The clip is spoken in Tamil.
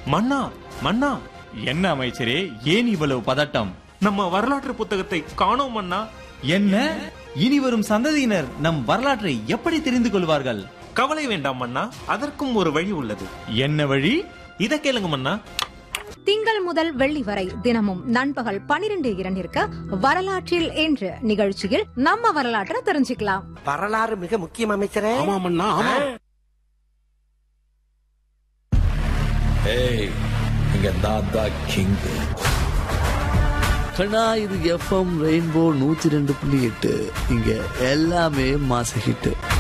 மன்னா மன்னா என்ன அமைச்சரே ஏன் இவ்வளவு பதட்டம் நம்ம வரலாற்று புத்தகத்தை காணோம் மன்னா என்ன இனி வரும் சந்ததியினர் நம் வரலாற்றை எப்படி தெரிந்து கொள்வார்கள் கவலை வேண்டாம் மன்னா அதற்கும் ஒரு வழி உள்ளது என்ன வழி இத கேளுங்க மன்னா திங்கள் முதல் வெள்ளி வரை தினமும் நண்பகல் பனிரெண்டு இரண்டிற்கு வரலாற்றில் என்று நிகழ்ச்சியில் நம்ம வரலாற்றை தெரிஞ்சுக்கலாம் வரலாறு மிக முக்கியம் அமைச்சரே ஆமாமண்ணா ஆமா ஏய் இங்க நான் தான் கிங் கண்ணா இது எஃப்எம் ரெயின்போ நூத்தி ரெண்டு புள்ளி எட்டு இங்க எல்லாமே மாச ஹிட்டு